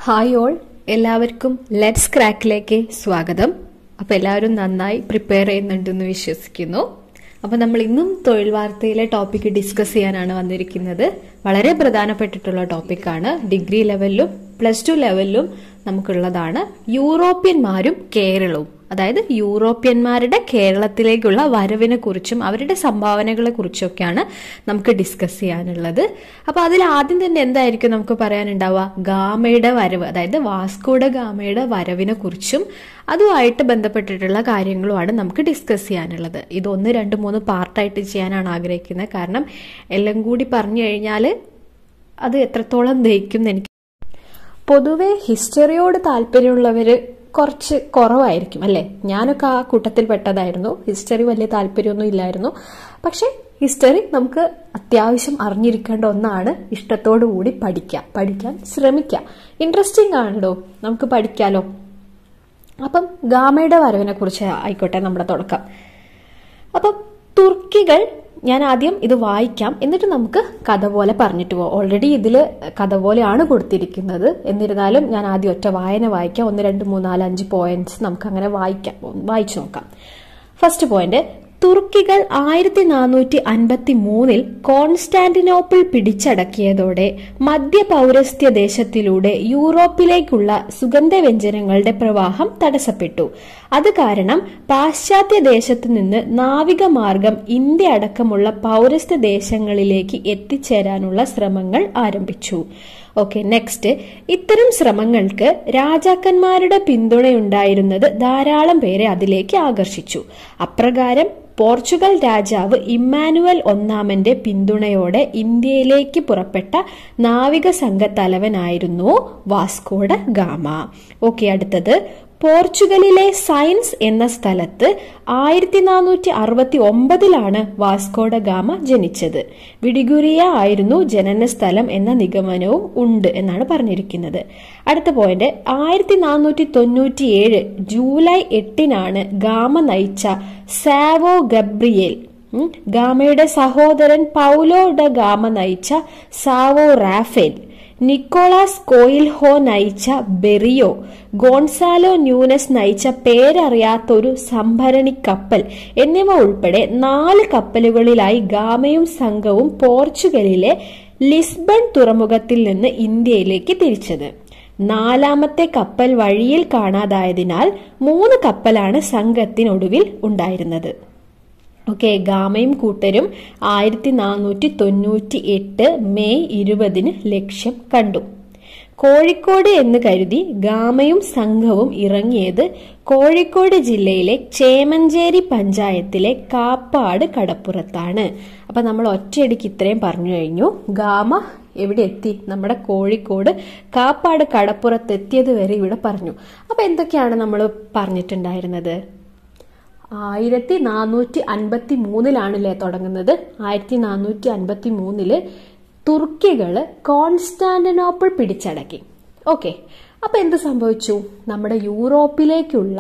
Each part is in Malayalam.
ഹായ് ഓൾ എല്ലാവർക്കും ലെറ്റ്സ് ക്രാക്കിലേക്ക് സ്വാഗതം അപ്പോൾ എല്ലാവരും നന്നായി പ്രിപ്പയർ ചെയ്യുന്നുണ്ടെന്ന് വിശ്വസിക്കുന്നു അപ്പോൾ നമ്മൾ ഇന്നും തൊഴിൽ വാർത്തയിലെ ടോപ്പിക്ക് ഡിസ്കസ് ചെയ്യാനാണ് വന്നിരിക്കുന്നത് വളരെ പ്രധാനപ്പെട്ടിട്ടുള്ള ടോപ്പിക്കാണ് ഡിഗ്രി ലെവലിലും പ്ലസ് ടു ലെവലിലും നമുക്കുള്ളതാണ് യൂറോപ്യന്മാരും കേരളവും അതായത് യൂറോപ്യന്മാരുടെ കേരളത്തിലേക്കുള്ള വരവിനെ കുറിച്ചും അവരുടെ സംഭാവനകളെ കുറിച്ചൊക്കെയാണ് നമുക്ക് ഡിസ്കസ് ചെയ്യാനുള്ളത് അപ്പൊ അതിൽ ആദ്യം തന്നെ എന്തായിരിക്കും നമുക്ക് പറയാനുണ്ടാവുക ഗാമയുടെ വരവ് അതായത് വാസ്കോഡ ഗാമയുടെ വരവിനെ കുറിച്ചും അതുമായിട്ട് ബന്ധപ്പെട്ടിട്ടുള്ള കാര്യങ്ങളുമാണ് നമുക്ക് ഡിസ്കസ് ചെയ്യാനുള്ളത് ഇത് ഒന്ന് രണ്ട് മൂന്ന് പാർട്ടായിട്ട് ചെയ്യാനാണ് ആഗ്രഹിക്കുന്നത് കാരണം എല്ലാം കൂടി പറഞ്ഞു കഴിഞ്ഞാൽ അത് എത്രത്തോളം ദഹിക്കും എന്ന് എനിക്ക് പൊതുവെ ഹിസ്റ്ററിയോട് താല്പര്യമുള്ളവര് കുറച്ച് കുറവായിരിക്കും അല്ലേ ഞാനൊക്കെ ആ കൂട്ടത്തിൽ പെട്ടതായിരുന്നു ഹിസ്റ്ററി വലിയ താല്പര്യമൊന്നും ഇല്ലായിരുന്നു പക്ഷെ ഹിസ്റ്ററി നമുക്ക് അത്യാവശ്യം അറിഞ്ഞിരിക്കേണ്ട ഒന്നാണ് ഇഷ്ടത്തോടു കൂടി പഠിക്കാം പഠിക്കാൻ ശ്രമിക്കാം ഇൻട്രസ്റ്റിംഗ് ആണല്ലോ നമുക്ക് പഠിക്കാലോ അപ്പം ഗാമയുടെ വരവിനെ കുറിച്ച് ആയിക്കോട്ടെ നമ്മുടെ തുടക്കം അപ്പം തുർക്കികൾ ഞാൻ ആദ്യം ഇത് വായിക്കാം എന്നിട്ട് നമുക്ക് കഥ പോലെ പറഞ്ഞിട്ട് പോകാം ഓൾറെഡി ഇതിൽ കഥ പോലെയാണ് കൊടുത്തിരിക്കുന്നത് എന്നിരുന്നാലും ഞാൻ ആദ്യം ഒറ്റ വായന വായിക്കാം ഒന്ന് രണ്ട് മൂന്ന് നാല് അഞ്ച് പോയിന്റ്സ് നമുക്ക് അങ്ങനെ വായിക്കാം വായിച്ചു നോക്കാം ഫസ്റ്റ് പോയിന്റ് തുർക്കികൾ ആയിരത്തി നാനൂറ്റി അൻപത്തി മൂന്നിൽ കോൺസ്റ്റാന്റിനോപ്പിൾ പിടിച്ചടക്കിയതോടെ മധ്യ പൗരസ്ത്യ ദേശത്തിലൂടെ യൂറോപ്പിലേക്കുള്ള സുഗന്ധവ്യഞ്ജനങ്ങളുടെ പ്രവാഹം തടസ്സപ്പെട്ടു അത് കാരണം പാശ്ചാത്യ ദേശത്തു നിന്ന് നാവിക മാർഗം ഇന്ത്യ അടക്കമുള്ള പൗരസ്ത്യ ദേശങ്ങളിലേക്ക് എത്തിച്ചേരാനുള്ള ശ്രമങ്ങൾ ആരംഭിച്ചു ഓക്കെ നെക്സ്റ്റ് ഇത്തരം ശ്രമങ്ങൾക്ക് രാജാക്കന്മാരുടെ പിന്തുണയുണ്ടായിരുന്നത് ധാരാളം പേരെ അതിലേക്ക് ആകർഷിച്ചു അപ്രകാരം പോർച്ചുഗൽ രാജാവ് ഇമ്മാനുവൽ ഒന്നാമന്റെ പിന്തുണയോടെ ഇന്ത്യയിലേക്ക് പുറപ്പെട്ട നാവിക സംഘത്തലവനായിരുന്നു വാസ്കോഡ ഗാമ ഓക്കെ അടുത്തത് പോർച്ചുഗലിലെ സയൻസ് എന്ന സ്ഥലത്ത് ആയിരത്തി നാനൂറ്റി അറുപത്തി ഒമ്പതിലാണ് വാസ്കോഡ ഗാമ ജനിച്ചത് വിഡിഗുരിയ ആയിരുന്നു ജനന സ്ഥലം എന്ന നിഗമനവും ഉണ്ട് എന്നാണ് പറഞ്ഞിരിക്കുന്നത് അടുത്ത പോയിന്റ് ആയിരത്തി നാനൂറ്റി തൊണ്ണൂറ്റിയേഴ് ജൂലൈ എട്ടിനാണ് ഗാമ നയിച്ച സാവോ ഗബ്രിയേൽ ഗാമയുടെ സഹോദരൻ പൗലോ ഡ ഗാമ നയിച്ച സാവോ റാഫേൽ നിക്കോളാസ് കോയിൽഹോ നയിച്ച ബെറിയോ ഗോൺസാലോ ന്യൂനസ് നയിച്ച പേരറിയാത്ത ഒരു സംഭരണി കപ്പൽ എന്നിവ ഉൾപ്പെടെ നാല് കപ്പലുകളിലായി ഗാമയും സംഘവും പോർച്ചുഗലിലെ ലിസ്ബൺ തുറമുഖത്തിൽ നിന്ന് ഇന്ത്യയിലേക്ക് തിരിച്ചത് നാലാമത്തെ കപ്പൽ വഴിയിൽ കാണാതായതിനാൽ മൂന്ന് കപ്പലാണ് സംഘത്തിനൊടുവിൽ ഉണ്ടായിരുന്നത് ഓക്കെ ഗാമയും കൂട്ടരും ആയിരത്തി നാനൂറ്റി തൊണ്ണൂറ്റി എട്ട് മെയ് ഇരുപതിന് ലക്ഷ്യം കണ്ടു കോഴിക്കോട് എന്ന് കരുതി ഗാമയും സംഘവും ഇറങ്ങിയത് കോഴിക്കോട് ജില്ലയിലെ ചേമഞ്ചേരി പഞ്ചായത്തിലെ കാപ്പാട് കടപ്പുറത്താണ് അപ്പൊ നമ്മൾ ഒറ്റയടിക്ക് ഇത്രയും പറഞ്ഞു കഴിഞ്ഞു ഗാമ എവിടെ എത്തി നമ്മുടെ കോഴിക്കോട് കാപ്പാട് കടപ്പുറത്ത് എത്തിയത് വരെ ഇവിടെ പറഞ്ഞു അപ്പൊ എന്തൊക്കെയാണ് നമ്മൾ പറഞ്ഞിട്ടുണ്ടായിരുന്നത് ആയിരത്തി നാനൂറ്റി അൻപത്തി മൂന്നിലാണല്ലേ തുടങ്ങുന്നത് ആയിരത്തി നാനൂറ്റി അൻപത്തി മൂന്നില് തുർക്കികള് കോൺസ്റ്റാന്റിനോപ്പിൾ പിടിച്ചടക്കി ഓക്കെ അപ്പൊ എന്ത് സംഭവിച്ചു നമ്മുടെ യൂറോപ്പിലേക്കുള്ള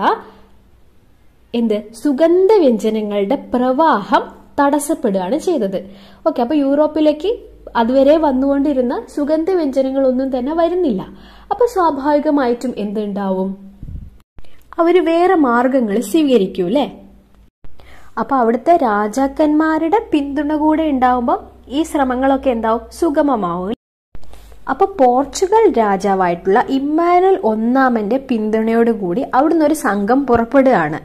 എന്ത് സുഗന്ധ വ്യഞ്ജനങ്ങളുടെ പ്രവാഹം തടസ്സപ്പെടുകയാണ് ചെയ്തത് ഓക്കെ അപ്പൊ യൂറോപ്പിലേക്ക് അതുവരെ വന്നുകൊണ്ടിരുന്ന സുഗന്ധ വ്യഞ്ജനങ്ങളൊന്നും തന്നെ വരുന്നില്ല അപ്പൊ സ്വാഭാവികമായിട്ടും എന്തുണ്ടാവും അവര് വേറെ മാർഗങ്ങൾ സ്വീകരിക്കൂ അല്ലേ അപ്പൊ അവിടുത്തെ രാജാക്കന്മാരുടെ പിന്തുണ കൂടെ ഉണ്ടാവുമ്പോൾ ഈ ശ്രമങ്ങളൊക്കെ എന്താവും സുഗമമാവും അപ്പൊ പോർച്ചുഗൽ രാജാവായിട്ടുള്ള ഇമ്മാനുവൽ ഒന്നാമന്റെ പിന്തുണയോടുകൂടി അവിടുന്ന് ഒരു സംഘം പുറപ്പെടുകയാണ്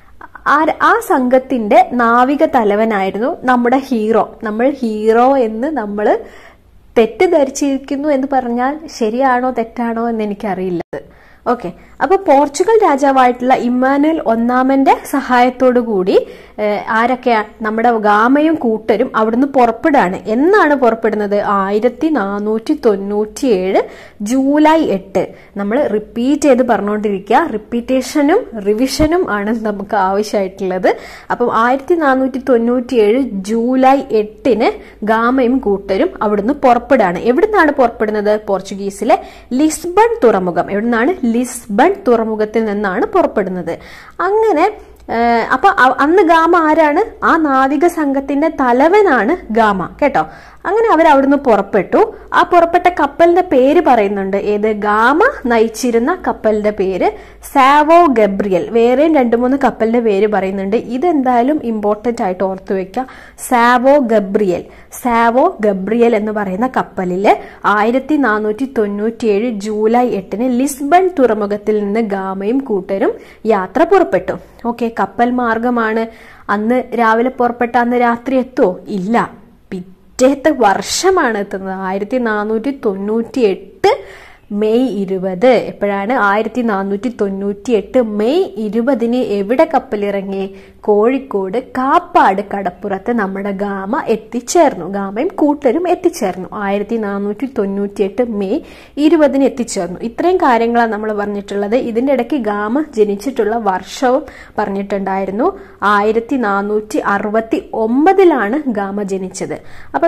ആ സംഘത്തിന്റെ നാവിക തലവനായിരുന്നു നമ്മുടെ ഹീറോ നമ്മൾ ഹീറോ എന്ന് നമ്മൾ തെറ്റിദ്ധരിച്ചിരിക്കുന്നു എന്ന് പറഞ്ഞാൽ ശരിയാണോ തെറ്റാണോ എന്ന് എനിക്കറിയില്ലത് ഓക്കെ അപ്പൊ പോർച്ചുഗൽ രാജാവായിട്ടുള്ള ഇമ്മാനുവൽ ഒന്നാമന്റെ സഹായത്തോടു കൂടി ആരൊക്കെയാ നമ്മുടെ ഗാമയും കൂട്ടരും അവിടുന്ന് പുറപ്പെടുകയാണ് എന്നാണ് പുറപ്പെടുന്നത് ആയിരത്തി നാനൂറ്റി തൊണ്ണൂറ്റി ഏഴ് ജൂലൈ എട്ട് നമ്മൾ റിപ്പീറ്റ് ചെയ്ത് പറഞ്ഞുകൊണ്ടിരിക്കുക റിപ്പീറ്റേഷനും റിവിഷനും ആണ് നമുക്ക് ആവശ്യമായിട്ടുള്ളത് അപ്പം ആയിരത്തി നാനൂറ്റി തൊണ്ണൂറ്റി ഏഴ് ജൂലൈ എട്ടിന് ഗാമയും കൂട്ടരും അവിടുന്ന് പുറപ്പെടുകയാണ് എവിടുന്നാണ് പുറപ്പെടുന്നത് പോർച്ചുഗീസിലെ ലിസ്ബൺ തുറമുഖം എവിടുന്നാണ് ലിസ്ബൺ തുറമുഖത്തിൽ നിന്നാണ് പുറപ്പെടുന്നത് അങ്ങനെ അപ്പൊ അന്ന് ഗാമ ആരാണ് ആ നാവിക സംഘത്തിന്റെ തലവനാണ് ഗാമ കേട്ടോ അങ്ങനെ അവർ അവിടുന്ന് പുറപ്പെട്ടു ആ പുറപ്പെട്ട കപ്പലിന്റെ പേര് പറയുന്നുണ്ട് ഏത് ഗാമ നയിച്ചിരുന്ന കപ്പലിന്റെ പേര് സാവോ ഗബ്രിയൽ വേറെയും രണ്ടു മൂന്ന് കപ്പലിന്റെ പേര് പറയുന്നുണ്ട് ഇതെന്തായാലും ഇമ്പോർട്ടന്റ് ആയിട്ട് ഓർത്തു വെക്കുക സാവോ ഗബ്രിയൽ സാവോ ഗബ്രിയൽ എന്ന് പറയുന്ന കപ്പലില് ആയിരത്തി നാനൂറ്റി തൊണ്ണൂറ്റിയേഴ് ജൂലൈ എട്ടിന് ലിസ്ബൺ തുറമുഖത്തിൽ നിന്ന് ഗാമയും കൂട്ടരും യാത്ര പുറപ്പെട്ടു ഓക്കെ കപ്പൽ മാർഗമാണ് അന്ന് രാവിലെ പുറപ്പെട്ട അന്ന് രാത്രി എത്തുമോ ഇല്ല പിറ്റേത്തെ വർഷമാണ് എത്തുന്നത് ആയിരത്തി നാനൂറ്റി തൊണ്ണൂറ്റി എട്ട് മെയ് ഇരുപത് എപ്പോഴാണ് ആയിരത്തി നാനൂറ്റി തൊണ്ണൂറ്റി എട്ട് മെയ് ഇരുപതിന് എവിടെ കപ്പലിറങ്ങി കോഴിക്കോട് കാപ്പാട് കടപ്പുറത്ത് നമ്മുടെ ഗാമ എത്തിച്ചേർന്നു ഗാമയും കൂട്ടരും എത്തിച്ചേർന്നു ആയിരത്തി നാനൂറ്റി തൊണ്ണൂറ്റി എട്ട് മെയ് ഇരുപതിന് എത്തിച്ചേർന്നു ഇത്രയും കാര്യങ്ങളാണ് നമ്മൾ പറഞ്ഞിട്ടുള്ളത് ഇതിന്റെ ഇടയ്ക്ക് ഗാമ ജനിച്ചിട്ടുള്ള വർഷവും പറഞ്ഞിട്ടുണ്ടായിരുന്നു ആയിരത്തി നാനൂറ്റി അറുപത്തി ഒമ്പതിലാണ് ഗാമ ജനിച്ചത് അപ്പൊ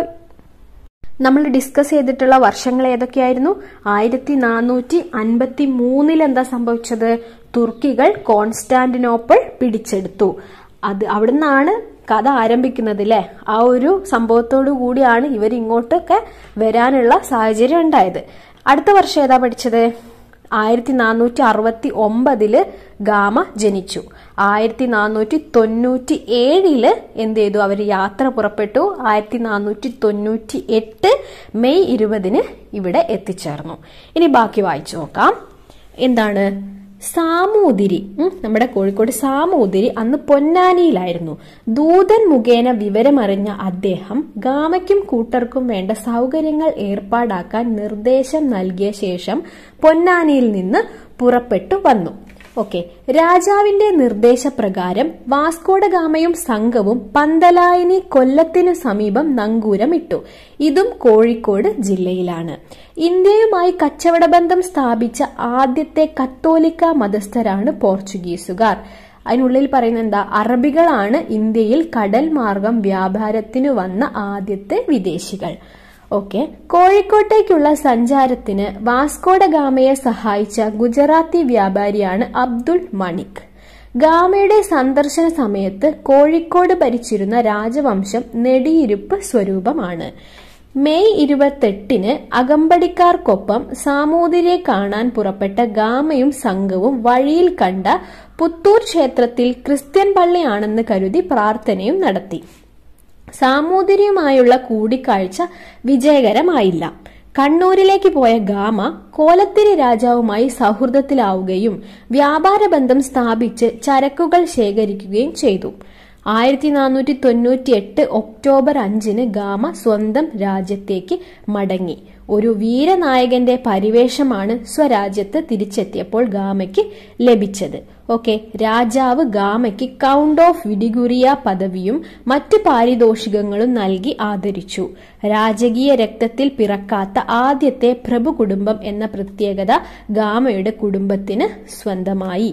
നമ്മൾ ഡിസ്കസ് ചെയ്തിട്ടുള്ള വർഷങ്ങൾ ഏതൊക്കെയായിരുന്നു ആയിരത്തി നാനൂറ്റി അൻപത്തി മൂന്നിൽ എന്താ സംഭവിച്ചത് തുർക്കികൾ കോൺസ്റ്റാന്റിനോപ്പിൾ പിടിച്ചെടുത്തു അത് അവിടുന്നാണ് കഥ ആരംഭിക്കുന്നത് അല്ലെ ആ ഒരു സംഭവത്തോടു കൂടിയാണ് ഇവർ ഇങ്ങോട്ടൊക്കെ വരാനുള്ള സാഹചര്യം ഉണ്ടായത് അടുത്ത വർഷം ഏതാ പഠിച്ചത് ആയിരത്തി നാനൂറ്റി അറുപത്തി ഒമ്പതില് ഗാമ ജനിച്ചു ആയിരത്തി നാനൂറ്റി തൊണ്ണൂറ്റി ഏഴില് എന്ത് ചെയ്തു അവർ യാത്ര പുറപ്പെട്ടു ആയിരത്തി നാനൂറ്റി തൊണ്ണൂറ്റി എട്ട് മെയ് ഇരുപതിന് ഇവിടെ എത്തിച്ചേർന്നു ഇനി ബാക്കി വായിച്ചു നോക്കാം എന്താണ് സാമൂതിരി ഉം, നമ്മുടെ കോഴിക്കോട് സാമൂതിരി അന്ന് പൊന്നാനിയിലായിരുന്നു ദൂതൻ മുഖേന വിവരമറിഞ്ഞ അദ്ദേഹം ഗാമയ്ക്കും കൂട്ടർക്കും വേണ്ട സൗകര്യങ്ങൾ ഏർപ്പാടാക്കാൻ നിർദ്ദേശം നൽകിയ ശേഷം പൊന്നാനിയിൽ നിന്ന് പുറപ്പെട്ടു വന്നു ഓക്കെ രാജാവിന്റെ നിർദ്ദേശപ്രകാരം വാസ്കോഡ ഗാമയും സംഘവും പന്തലായനി കൊല്ലത്തിനു സമീപം നങ്കൂരമിട്ടു ഇതും കോഴിക്കോട് ജില്ലയിലാണ് ഇന്ത്യയുമായി കച്ചവട ബന്ധം സ്ഥാപിച്ച ആദ്യത്തെ കത്തോലിക്ക മതസ്ഥരാണ് പോർച്ചുഗീസുകാർ അതിനുള്ളിൽ പറയുന്നത് എന്താ അറബികളാണ് ഇന്ത്യയിൽ കടൽ മാർഗം വ്യാപാരത്തിനു വന്ന ആദ്യത്തെ വിദേശികൾ ഓക്കെ കോഴിക്കോട്ടേക്കുള്ള സഞ്ചാരത്തിന് വാസ്കോഡ ഗാമയെ സഹായിച്ച ഗുജറാത്തി വ്യാപാരിയാണ് അബ്ദുൾ മണിക് ഗാമയുടെ സന്ദർശന സമയത്ത് കോഴിക്കോട് ഭരിച്ചിരുന്ന രാജവംശം നെടിയിരുപ്പ് സ്വരൂപമാണ് മെയ് ഇരുപത്തെട്ടിന് അകമ്പടിക്കാർക്കൊപ്പം സാമൂതിരെ കാണാൻ പുറപ്പെട്ട ഗാമയും സംഘവും വഴിയിൽ കണ്ട പുത്തൂർ ക്ഷേത്രത്തിൽ ക്രിസ്ത്യൻ പള്ളിയാണെന്ന് കരുതി പ്രാർത്ഥനയും നടത്തി സാമൂതിരിയുമായുള്ള കൂടിക്കാഴ്ച വിജയകരമായില്ല കണ്ണൂരിലേക്ക് പോയ ഗാമ കോലത്തിരി രാജാവുമായി സൗഹൃദത്തിലാവുകയും വ്യാപാര ബന്ധം സ്ഥാപിച്ച് ചരക്കുകൾ ശേഖരിക്കുകയും ചെയ്തു ആയിരത്തി നാനൂറ്റി തൊണ്ണൂറ്റി എട്ട് ഒക്ടോബർ അഞ്ചിന് ഗാമ സ്വന്തം രാജ്യത്തേക്ക് മടങ്ങി ഒരു വീരനായകന്റെ പരിവേഷമാണ് സ്വരാജ്യത്ത് തിരിച്ചെത്തിയപ്പോൾ ഗാമയ്ക്ക് ലഭിച്ചത് ഓക്കെ രാജാവ് ഗാമയ്ക്ക് കൗണ്ട് ഓഫ് വിഡിഗുറിയ പദവിയും മറ്റ് പാരിതോഷികങ്ങളും നൽകി ആദരിച്ചു രാജകീയ രക്തത്തിൽ പിറക്കാത്ത ആദ്യത്തെ പ്രഭു കുടുംബം എന്ന പ്രത്യേകത ഗാമയുടെ കുടുംബത്തിന് സ്വന്തമായി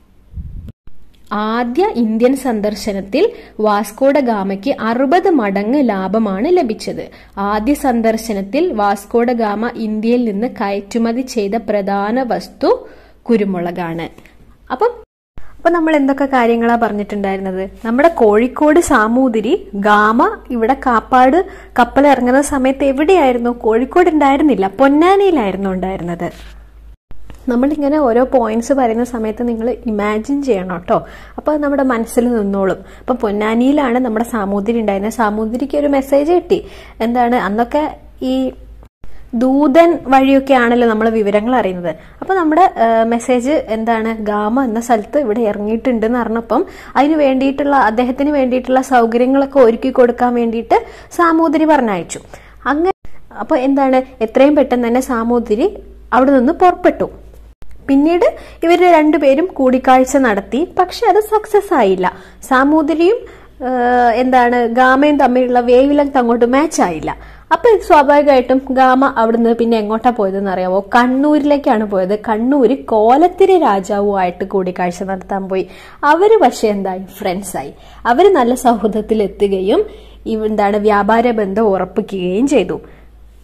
ആദ്യ ഇന്ത്യൻ സന്ദർശനത്തിൽ വാസ്കോഡ ഗാമയ്ക്ക് അറുപത് മടങ്ങ് ലാഭമാണ് ലഭിച്ചത് ആദ്യ സന്ദർശനത്തിൽ വാസ്കോഡ ഗാമ ഇന്ത്യയിൽ നിന്ന് കയറ്റുമതി ചെയ്ത പ്രധാന വസ്തു കുരുമുളകാണ് അപ്പം അപ്പൊ നമ്മൾ എന്തൊക്കെ കാര്യങ്ങളാ പറഞ്ഞിട്ടുണ്ടായിരുന്നത് നമ്മുടെ കോഴിക്കോട് സാമൂതിരി ഗാമ ഇവിടെ കാപ്പാട് കപ്പൽ ഇറങ്ങുന്ന സമയത്ത് എവിടെയായിരുന്നു കോഴിക്കോട് ഉണ്ടായിരുന്നില്ല പൊന്നാനിയിലായിരുന്നു ഉണ്ടായിരുന്നത് നമ്മളിങ്ങനെ ഓരോ പോയിന്റ്സ് പറയുന്ന സമയത്ത് നിങ്ങൾ ഇമാജിൻ ചെയ്യണം കേട്ടോ അപ്പോൾ അത് നമ്മുടെ മനസ്സിൽ നിന്നോളും അപ്പൊ പൊന്നാനിയിലാണ് നമ്മുടെ സാമൂതിരി ഉണ്ടായിരുന്നത് സാമൂതിരിക്ക് ഒരു മെസ്സേജ് കിട്ടി എന്താണ് അന്നൊക്കെ ഈ ദൂതൻ വഴിയൊക്കെ ആണല്ലോ നമ്മൾ വിവരങ്ങൾ അറിയുന്നത് അപ്പൊ നമ്മുടെ മെസ്സേജ് എന്താണ് ഗാമ എന്ന സ്ഥലത്ത് ഇവിടെ ഇറങ്ങിയിട്ടുണ്ട് എന്ന് പറഞ്ഞപ്പം അതിന് വേണ്ടിയിട്ടുള്ള അദ്ദേഹത്തിന് വേണ്ടിയിട്ടുള്ള സൗകര്യങ്ങളൊക്കെ ഒരുക്കി കൊടുക്കാൻ വേണ്ടിയിട്ട് സാമൂതിരി പറഞ്ഞയച്ചു അങ്ങനെ അപ്പൊ എന്താണ് എത്രയും പെട്ടെന്ന് തന്നെ സാമൂതിരി അവിടെ നിന്ന് പുറപ്പെട്ടു പിന്നീട് ഇവർ രണ്ടുപേരും കൂടിക്കാഴ്ച നടത്തി പക്ഷെ അത് സക്സസ് ആയില്ല സാമൂതിരിയും ഏഹ്, എന്താണ് ഗാമയും തമ്മിലുള്ള വേവ് ലെങ്ത് അങ്ങോട്ട് മാച്ച് ആയില്ല അപ്പൊ സ്വാഭാവികമായിട്ടും ഗാമ അവിടുന്ന് പിന്നെ എങ്ങോട്ടാ പോയതെന്ന് അറിയാമോ കണ്ണൂരിലേക്കാണ് പോയത് കണ്ണൂര് കോലത്തിരി രാജാവുമായിട്ട് കൂടിക്കാഴ്ച നടത്താൻ പോയി അവര് പക്ഷെ എന്തായി ഫ്രണ്ട്സായി അവര് നല്ല സൗഹൃദത്തിൽ എത്തുകയും ഇവ- എന്താണ് വ്യാപാര ബന്ധം ഉറപ്പിക്കുകയും ചെയ്തു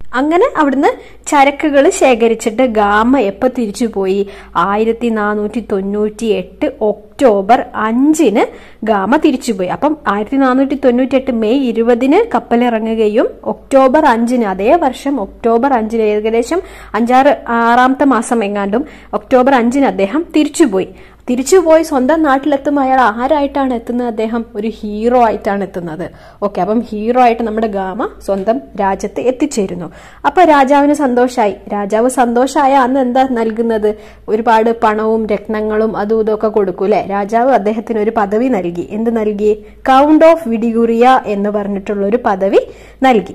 അങ്ങനെ അവിടുന്ന് ചരക്കുകൾ ശേഖരിച്ചിട്ട് ഗാമ എപ്പോ തിരിച്ചുപോയി ആയിരത്തി നാനൂറ്റി തൊണ്ണൂറ്റി എട്ട് ഒക്ടോബർ അഞ്ചിന് ഗാമ തിരിച്ചുപോയി അപ്പം ആയിരത്തി നാനൂറ്റി തൊണ്ണൂറ്റി എട്ട് മെയ് ഇരുപതിന് കപ്പലിറങ്ങുകയും ഒക്ടോബർ അഞ്ചിന് അതേ വർഷം ഒക്ടോബർ അഞ്ചിന് ഏകദേശം അഞ്ചാറ് ആറാമത്തെ മാസം എങ്ങാണ്ടും ഒക്ടോബർ അഞ്ചിന് അദ്ദേഹം തിരിച്ചുപോയി തിരിച്ചുപോയി സ്വന്തം നാട്ടിലെത്തുമ്പോൾ അയാൾ ആരായിട്ടാണ് എത്തുന്നത് അദ്ദേഹം ഒരു ഹീറോ ആയിട്ടാണ് എത്തുന്നത് ഓക്കെ അപ്പം ഹീറോ ആയിട്ട് നമ്മുടെ ഗാമ സ്വന്തം രാജ്യത്ത് എത്തിച്ചേരുന്നു അപ്പൊ രാജാവിന് സന്തോഷമായി രാജാവ് സന്തോഷമായ അന്ന് എന്താ നൽകുന്നത് ഒരുപാട് പണവും രത്നങ്ങളും അതും ഇതൊക്കെ കൊടുക്കും അല്ലെ രാജാവ് അദ്ദേഹത്തിന് ഒരു പദവി നൽകി എന്ത് നൽകി കൗണ്ട് ഓഫ് വിഡിഗുറിയ എന്ന് പറഞ്ഞിട്ടുള്ള ഒരു പദവി നൽകി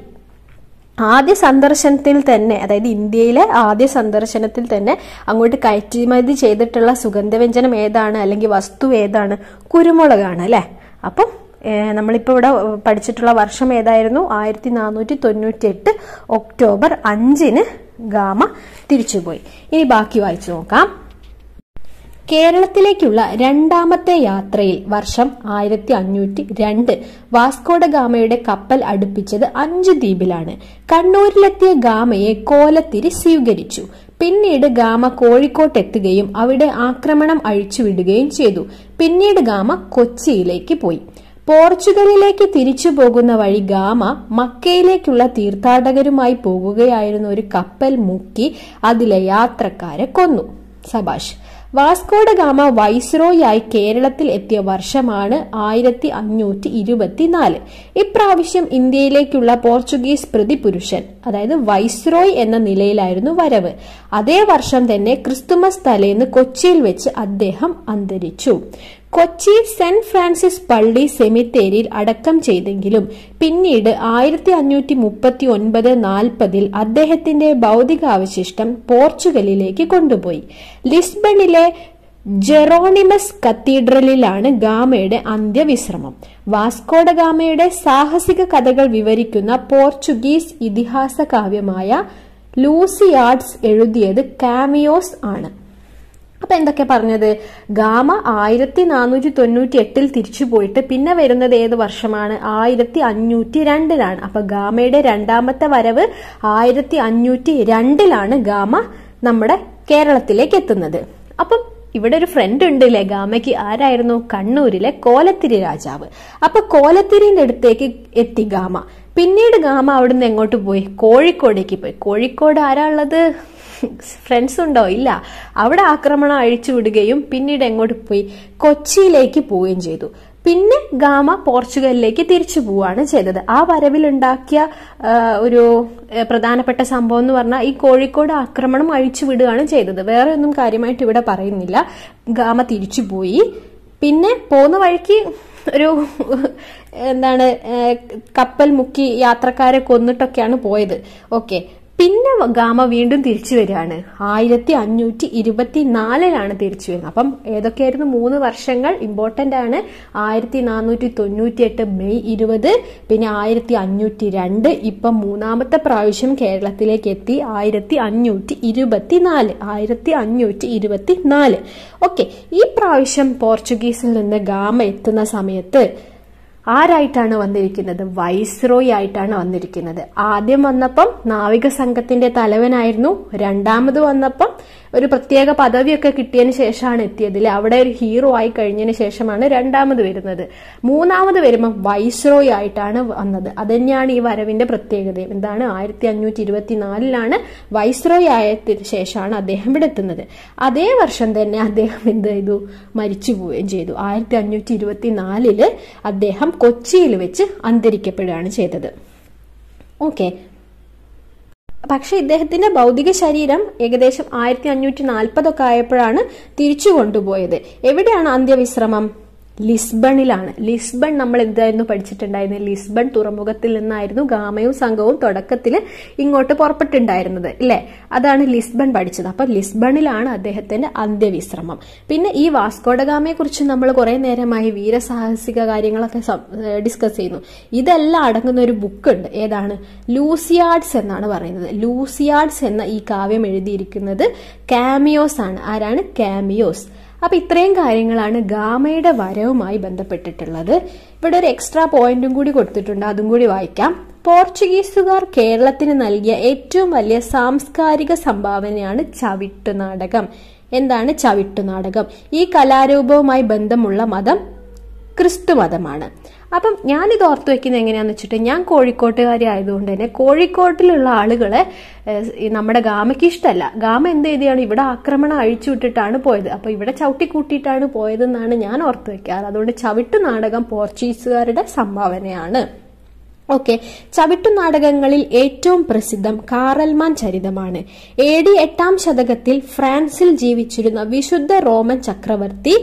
ആദ്യ സന്ദർശനത്തിൽ തന്നെ അതായത് ഇന്ത്യയിലെ ആദ്യ സന്ദർശനത്തിൽ തന്നെ അങ്ങോട്ട് കയറ്റുമതി ചെയ്തിട്ടുള്ള സുഗന്ധവ്യഞ്ജനം ഏതാണ് അല്ലെങ്കിൽ വസ്തു ഏതാണ് കുരുമുളകാണ് അല്ലെ അപ്പം ഏഹ്, നമ്മളിപ്പോ ഇവിടെ പഠിച്ചിട്ടുള്ള വർഷം ഏതായിരുന്നു ആയിരത്തി നാനൂറ്റി തൊണ്ണൂറ്റി എട്ട് ഒക്ടോബർ അഞ്ചിന് ഗാമ തിരിച്ചുപോയി ഇനി ബാക്കി വായിച്ചു നോക്കാം കേരളത്തിലേക്കുള്ള രണ്ടാമത്തെ യാത്രയിൽ വർഷം ആയിരത്തി അഞ്ഞൂറ്റി രണ്ട് വാസ്കോഡ ഗാമയുടെ കപ്പൽ അടുപ്പിച്ചത് അഞ്ചു ദ്വീപിലാണ് കണ്ണൂരിലെത്തിയ ഗാമയെ കോലത്തിരി സ്വീകരിച്ചു പിന്നീട് ഗാമ കോഴിക്കോട്ടെത്തുകയും അവിടെ ആക്രമണം അഴിച്ചുവിടുകയും ചെയ്തു പിന്നീട് ഗാമ കൊച്ചിയിലേക്ക് പോയി പോർച്ചുഗലിലേക്ക് തിരിച്ചു പോകുന്ന വഴി ഗാമ മക്കയിലേക്കുള്ള തീർത്ഥാടകരുമായി പോകുകയായിരുന്ന ഒരു കപ്പൽ മുക്കി അതിലെ യാത്രക്കാരെ കൊന്നു സബാഷ് വാസ്കോഡ ഗാമ വൈസ്രോയായി കേരളത്തിൽ എത്തിയ വർഷമാണ് ആയിരത്തി അഞ്ഞൂറ്റി ഇരുപത്തിനാല് ഇപ്രാവശ്യം ഇന്ത്യയിലേക്കുള്ള പോർച്ചുഗീസ് പ്രതിപുരുഷൻ അതായത് വൈസ്രോയ് എന്ന നിലയിലായിരുന്നു വരവ് അതേ വർഷം തന്നെ ക്രിസ്തുമസ് തലേന്ന് കൊച്ചിയിൽ വെച്ച് അദ്ദേഹം അന്തരിച്ചു കൊച്ചി സെന്റ് ഫ്രാൻസിസ് പള്ളി സെമിത്തേരിയിൽ അടക്കം ചെയ്തെങ്കിലും പിന്നീട് ആയിരത്തി അഞ്ഞൂറ്റി മുപ്പത്തി ഒൻപത് നാൽപ്പതിൽ അദ്ദേഹത്തിന്റെ ഭൗതികാവശിഷ്ടം പോർച്ചുഗലിലേക്ക് കൊണ്ടുപോയി ലിസ്ബണിലെ ജെറോണിമസ് കത്തീഡ്രലിലാണ് ഗാമയുടെ അന്ത്യവിശ്രമം വാസ്കോഡ ഗാമയുടെ സാഹസിക കഥകൾ വിവരിക്കുന്ന പോർച്ചുഗീസ് ഇതിഹാസ കാവ്യമായ ലൂസിയാഡ്സ് എഴുതിയത് കാമിയോസ് ആണ് അപ്പൊ എന്തൊക്കെ പറഞ്ഞത് ഗാമ ആയിരത്തി നാനൂറ്റി തൊണ്ണൂറ്റി എട്ടിൽ തിരിച്ചു പോയിട്ട് പിന്നെ വരുന്നത് ഏത് വർഷമാണ് ആയിരത്തി അഞ്ഞൂറ്റി രണ്ടിലാണ് അപ്പൊ ഗാമയുടെ രണ്ടാമത്തെ വരവ് ആയിരത്തി അഞ്ഞൂറ്റി രണ്ടിലാണ് ഗാമ നമ്മുടെ കേരളത്തിലേക്ക് എത്തുന്നത് അപ്പം ഇവിടെ ഒരു ഫ്രണ്ട് ഉണ്ട് അല്ലേ ഗാമയ്ക്ക് ആരായിരുന്നു കണ്ണൂരിലെ കോലത്തിരി രാജാവ് അപ്പൊ കോലത്തിരിന്റെ അടുത്തേക്ക് എത്തി ഗാമ പിന്നീട് ഗാമ അവിടുന്ന് എങ്ങോട്ട് പോയി കോഴിക്കോടേക്ക് പോയി കോഴിക്കോട് ആരാ ഉള്ളത് ഫ്രണ്ട്സ് ഉണ്ടോ ഇല്ല അവിടെ ആക്രമണം അഴിച്ചു വിടുകയും പിന്നീട് എങ്ങോട്ട് പോയി കൊച്ചിയിലേക്ക് പോവുകയും ചെയ്തു പിന്നെ ഗാമ പോർച്ചുഗലിലേക്ക് തിരിച്ചു പോവുകയാണ് ചെയ്തത് ആ വരവിലുണ്ടാക്കിയ ആ, ഒരു ആ, പ്രധാനപ്പെട്ട സംഭവം എന്ന് പറഞ്ഞാൽ ഈ കോഴിക്കോട് ആക്രമണം അഴിച്ചു വിടുകയാണ് ചെയ്തത് വേറെ ഒന്നും കാര്യമായിട്ട് ഇവിടെ പറയുന്നില്ല ഗാമ തിരിച്ചു പോയി പിന്നെ പോകുന്ന വഴിക്ക് ഒരു എന്താണ് ഏഹ്, കപ്പൽ മുക്കി യാത്രക്കാരെ കൊന്നിട്ടൊക്കെയാണ് പോയത് ഓക്കെ പിന്നെ ഗാമ വീണ്ടും തിരിച്ചു വരികയാണ് ആയിരത്തി അഞ്ഞൂറ്റി ഇരുപത്തി നാലിലാണ് തിരിച്ചു വരുന്നത് അപ്പം ഏതൊക്കെയായിരുന്നു മൂന്ന് വർഷങ്ങൾ ഇമ്പോർട്ടന്റ് ആണ് ആയിരത്തി നാനൂറ്റി തൊണ്ണൂറ്റി എട്ട് മെയ് ഇരുപത് പിന്നെ ആയിരത്തി അഞ്ഞൂറ്റി രണ്ട് ഇപ്പം മൂന്നാമത്തെ പ്രാവശ്യം കേരളത്തിലേക്ക് എത്തി ആയിരത്തി അഞ്ഞൂറ്റി ഇരുപത്തി നാല് ആയിരത്തി അഞ്ഞൂറ്റി ഇരുപത്തി നാല് ഓക്കെ ഈ പ്രാവശ്യം പോർച്ചുഗീസിൽ നിന്ന് ഗാമ എത്തുന്ന സമയത്ത് ആരായിട്ടാണ് വന്നിരിക്കുന്നത് വൈസ്രോയി ആയിട്ടാണ് വന്നിരിക്കുന്നത് ആദ്യം വന്നപ്പം നാവിക സംഘത്തിന്റെ തലവനായിരുന്നു രണ്ടാമത് വന്നപ്പം ഒരു പ്രത്യേക പദവിയൊക്കെ കിട്ടിയതിന് ശേഷമാണ് എത്തിയതിൽ അവിടെ ഒരു ഹീറോ ആയി കഴിഞ്ഞതിന് ശേഷമാണ് രണ്ടാമത് വരുന്നത് മൂന്നാമത് വരുമ്പോൾ വൈസ്രോയി ആയിട്ടാണ് വന്നത് അതുതന്നെയാണ് ഈ വരവിന്റെ പ്രത്യേകത എന്താണ് ആയിരത്തി അഞ്ഞൂറ്റി ഇരുപത്തിനാലിലാണ് വൈസ്രോയി ആയതിനു ശേഷമാണ് അദ്ദേഹം ഇവിടെ എത്തുന്നത് അതേ വർഷം തന്നെ അദ്ദേഹം എന്ത് ചെയ്തു മരിച്ചു പോവുകയും ചെയ്തു ആയിരത്തി അഞ്ഞൂറ്റി ഇരുപത്തിനാലില് അദ്ദേഹം കൊച്ചിയിൽ വെച്ച് അന്തരിക്കപ്പെടുകയാണ് ചെയ്തത് ഓക്കെ പക്ഷെ ഇദ്ദേഹത്തിന്റെ ഭൗതിക ശരീരം ഏകദേശം ആയിരത്തി അഞ്ഞൂറ്റി നാൽപ്പതൊക്കെ ആയപ്പോഴാണ് തിരിച്ചു കൊണ്ടുപോയത് എവിടെയാണ് അന്ത്യവിശ്രമം ലിസ്ബണിലാണ് ലിസ്ബൺ നമ്മൾ എന്തായിരുന്നു പഠിച്ചിട്ടുണ്ടായിരുന്നത് ലിസ്ബൺ തുറമുഖത്തിൽ നിന്നായിരുന്നു ഗാമയും സംഘവും തുടക്കത്തിൽ ഇങ്ങോട്ട് പുറപ്പെട്ടിട്ടുണ്ടായിരുന്നത് ഇല്ലേ അതാണ് ലിസ്ബൺ പഠിച്ചത് അപ്പൊ ലിസ്ബണിലാണ് അദ്ദേഹത്തിന്റെ അന്ത്യവിശ്രമം പിന്നെ ഈ വാസ്കോഡഗാമയെ കുറിച്ച് നമ്മൾ കുറെ നേരമായി വീരസാഹസിക കാര്യങ്ങളൊക്കെ ഡിസ്കസ് ചെയ്യുന്നു ഇതെല്ലാം അടങ്ങുന്ന ഒരു ബുക്ക് ഉണ്ട് ഏതാണ് ലൂസിയാഡ്സ് എന്നാണ് പറയുന്നത് ലൂസിയാഡ്സ് എന്ന ഈ കാവ്യം എഴുതിയിരിക്കുന്നത് കാമിയോസ് ആണ് ആരാണ് കാമിയോസ് അപ്പൊ ഇത്രയും കാര്യങ്ങളാണ് ഗാമയുടെ വരവുമായി ബന്ധപ്പെട്ടിട്ടുള്ളത് ഇവിടെ ഒരു എക്സ്ട്രാ പോയിന്റും കൂടി കൊടുത്തിട്ടുണ്ട് അതും കൂടി വായിക്കാം പോർച്ചുഗീസുകാർ കേരളത്തിന് നൽകിയ ഏറ്റവും വലിയ സാംസ്കാരിക സംഭാവനയാണ് ചവിട്ടുനാടകം എന്താണ് ചവിട്ടുനാടകം ഈ കലാരൂപവുമായി ബന്ധമുള്ള മതം ക്രിസ്തു മതമാണ് അപ്പം ഞാനിത് ഓർത്തു വെക്കുന്നത് എങ്ങനെയാന്ന് വെച്ചിട്ട് ഞാൻ കോഴിക്കോട്ടുകാരി ആയതുകൊണ്ട് തന്നെ കോഴിക്കോട്ടിലുള്ള ആളുകളെ ഏഹ്, ഈ നമ്മുടെ ഗാമയ്ക്ക് ഇഷ്ടമല്ല ഗാമ എന്ത് ചെയ്തെയാണ് ഇവിടെ ആക്രമണം അഴിച്ചു വിട്ടിട്ടാണ് പോയത് അപ്പൊ ഇവിടെ ചവിട്ടി കൂട്ടിയിട്ടാണ് പോയതെന്നാണ് ഞാൻ ഓർത്തു വെക്കാറ് അതുകൊണ്ട് ചവിട്ടു നാടകം പോർച്ചുഗീസുകാരുടെ സംഭാവനയാണ് ഓക്കെ ചവിട്ടുനാടകങ്ങളിൽ ഏറ്റവും പ്രസിദ്ധം കാറൽമാൻ ചരിതമാണ് എ ഡി എട്ടാം ശതകത്തിൽ ഫ്രാൻസിൽ ജീവിച്ചിരുന്ന വിശുദ്ധ റോമൻ ചക്രവർത്തി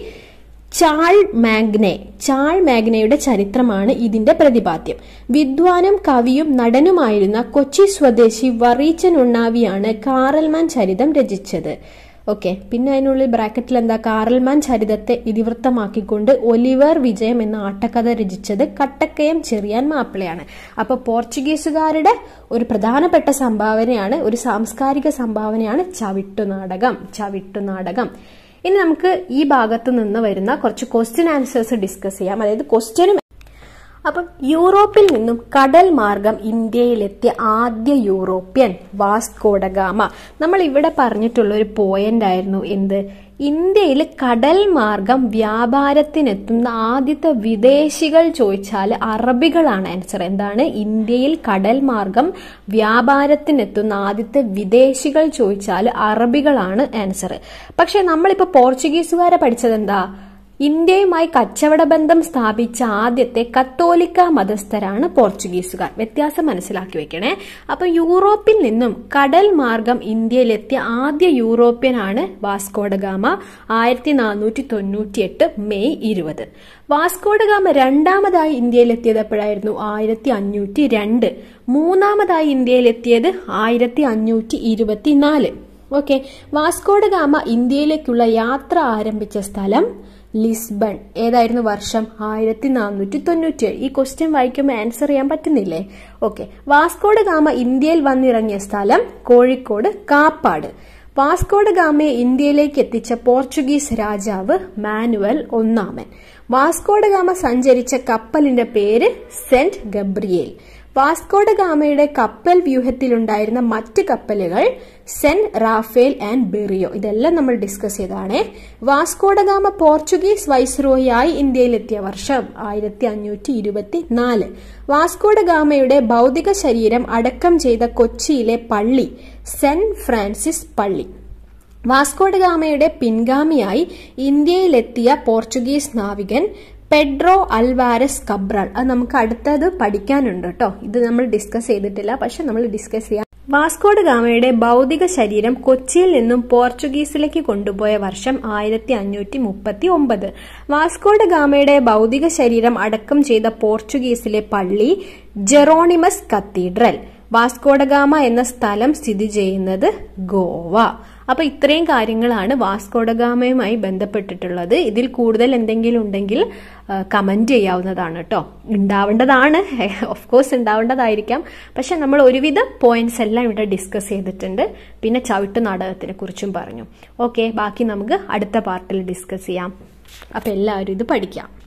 ചാൾ മാഗ്നെ ചാൾ മാഗ്നയുടെ ചരിത്രമാണ് ഇതിന്റെ പ്രതിപാദ്യം വിദ്വാനും കവിയും നടനുമായിരുന്ന കൊച്ചി സ്വദേശി വറീച്ചൻ ഉണ്ണാവിയാണ് കാറൽമാൻ ചരിതം രചിച്ചത് ഓക്കെ പിന്നെ അതിനുള്ളിൽ ബ്രാക്കറ്റിൽ എന്താ കാറൽമാൻ ചരിതത്തെ ഇതിവൃത്തമാക്കിക്കൊണ്ട് ഒലിവർ വിജയം എന്ന ആട്ടക്കഥ രചിച്ചത് കട്ടക്കയം ചെറിയാൻ മാപ്പിളയാണ് അപ്പൊ പോർച്ചുഗീസുകാരുടെ ഒരു പ്രധാനപ്പെട്ട സംഭാവനയാണ് ഒരു സാംസ്കാരിക സംഭാവനയാണ് ചവിട്ടുനാടകം ചവിട്ടുനാടകം ഇനി നമുക്ക് ഈ ഭാഗത്ത് നിന്ന് വരുന്ന കുറച്ച് ക്വസ്റ്റ്യൻ ആൻസേഴ്സ് ഡിസ്കസ് ചെയ്യാം അതായത് ക്വസ്റ്റ്യനും അപ്പം യൂറോപ്പിൽ നിന്നും കടൽ മാർഗം ഇന്ത്യയിലെത്തിയ ആദ്യ യൂറോപ്യൻ വാസ്കോഡഗാമ നമ്മൾ ഇവിടെ പറഞ്ഞിട്ടുള്ള ഒരു പോയിന്റ് ആയിരുന്നു എന്ത് ഇന്ത്യയിൽ കടൽ മാർഗം വ്യാപാരത്തിനെത്തുന്ന ആദ്യത്തെ വിദേശികൾ ചോദിച്ചാൽ അറബികളാണ് ആൻസർ എന്താണ് ഇന്ത്യയിൽ കടൽ മാർഗം വ്യാപാരത്തിനെത്തുന്ന ആദ്യത്തെ വിദേശികൾ ചോദിച്ചാൽ അറബികളാണ് ആൻസർ പക്ഷെ നമ്മളിപ്പോ പോർച്ചുഗീസുകാരെ പഠിച്ചത് എന്താ ഇന്ത്യയുമായി കച്ചവട ബന്ധം സ്ഥാപിച്ച ആദ്യത്തെ കത്തോലിക്ക മതസ്ഥരാണ് പോർച്ചുഗീസുകാർ വ്യത്യാസം മനസ്സിലാക്കി വെക്കണേ അപ്പൊ യൂറോപ്പിൽ നിന്നും കടൽ മാർഗം ഇന്ത്യയിലെത്തിയ ആദ്യ യൂറോപ്യനാണ് വാസ്കോഡഗാമ ആയിരത്തി നാനൂറ്റി തൊണ്ണൂറ്റി എട്ട് മെയ് ഇരുപത് വാസ്കോഡഗാമ രണ്ടാമതായി ഇന്ത്യയിലെത്തിയത് എപ്പോഴായിരുന്നു ആയിരത്തി അഞ്ഞൂറ്റി രണ്ട് മൂന്നാമതായി ഇന്ത്യയിലെത്തിയത് ആയിരത്തി അഞ്ഞൂറ്റി ഇരുപത്തിനാല് ഓക്കെ വാസ്കോഡഗാമ ഇന്ത്യയിലേക്കുള്ള യാത്ര ആരംഭിച്ച സ്ഥലം ലിസ്ബൺ ഏതായിരുന്നു വർഷം ആയിരത്തി നാനൂറ്റി തൊണ്ണൂറ്റി ഈ ക്വസ്റ്റ്യൻ വായിക്കുമ്പോൾ ആൻസർ ചെയ്യാൻ പറ്റുന്നില്ലേ ഓക്കെ വാസ്കോഡ് ഗാമ ഇന്ത്യയിൽ വന്നിറങ്ങിയ സ്ഥലം കോഴിക്കോട് കാപ്പാട് വാസ്കോഡ് ഗാമയെ ഇന്ത്യയിലേക്ക് എത്തിച്ച പോർച്ചുഗീസ് രാജാവ് മാനുവൽ ഒന്നാമൻ വാസ്കോഡ് ഗാമ സഞ്ചരിച്ച കപ്പലിന്റെ പേര് സെന്റ് ഗബ്രിയേൽ വാസ്കോഡ ഗാമയുടെ കപ്പൽ വ്യൂഹത്തിലുണ്ടായിരുന്ന മറ്റ് കപ്പലുകൾ സെൻ റാഫേൽ ആൻഡ് ബെറിയോ ഇതെല്ലാം നമ്മൾ ഡിസ്കസ് ചെയ്തതാണ് വാസ്കോഡ ഗാമ പോർച്ചുഗീസ് വൈസ്രോയായി ഇന്ത്യയിലെത്തിയ വർഷം ആയിരത്തി അഞ്ഞൂറ്റി ഇരുപത്തി നാല് വാസ്കോഡ ഗാമയുടെ ഭൗതിക ശരീരം അടക്കം ചെയ്ത കൊച്ചിയിലെ പള്ളി സെന്റ് ഫ്രാൻസിസ് പള്ളി വാസ്കോഡ ഗാമയുടെ പിൻഗാമിയായി ഇന്ത്യയിലെത്തിയ പോർച്ചുഗീസ് നാവികൻ പെഡ്രോ അൽവാരസ് കബ്രാൾ അത് നമുക്ക് അടുത്തത് പഠിക്കാനുണ്ട് കേട്ടോ ഇത് നമ്മൾ ഡിസ്കസ് ചെയ്തിട്ടില്ല പക്ഷെ നമ്മൾ ഡിസ്കസ് ചെയ്യാം വാസ്കോഡ് ഗാമയുടെ ഭൗതിക ശരീരം കൊച്ചിയിൽ നിന്നും പോർച്ചുഗീസിലേക്ക് കൊണ്ടുപോയ വർഷം ആയിരത്തി അഞ്ഞൂറ്റി മുപ്പത്തി ഒമ്പത് വാസ്കോഡ് ഗാമയുടെ ഭൗതിക ശരീരം അടക്കം ചെയ്ത പോർച്ചുഗീസിലെ പള്ളി ജെറോണിമസ് കത്തീഡ്രൽ വാസ്കോഡഗാമ എന്ന സ്ഥലം സ്ഥിതി ചെയ്യുന്നത് ഗോവ അപ്പൊ ഇത്രയും കാര്യങ്ങളാണ് വാസ്കോഡഗാമയുമായി ബന്ധപ്പെട്ടിട്ടുള്ളത് ഇതിൽ കൂടുതൽ എന്തെങ്കിലും ഉണ്ടെങ്കിൽ കമന്റ് ചെയ്യാവുന്നതാണ് കേട്ടോ ഉണ്ടാവേണ്ടതാണ് ഓഫ് കോഴ്സ് ഉണ്ടാവേണ്ടതായിരിക്കാം പക്ഷെ നമ്മൾ ഒരുവിധം പോയിന്റ്സ് എല്ലാം ഇവിടെ ഡിസ്കസ് ചെയ്തിട്ടുണ്ട് പിന്നെ ചവിട്ട് നാടകത്തിനെ കുറിച്ചും പറഞ്ഞു ഓക്കെ ബാക്കി നമുക്ക് അടുത്ത പാർട്ടിൽ ഡിസ്കസ് ചെയ്യാം അപ്പൊ എല്ലാവരും ഇത് പഠിക്കാം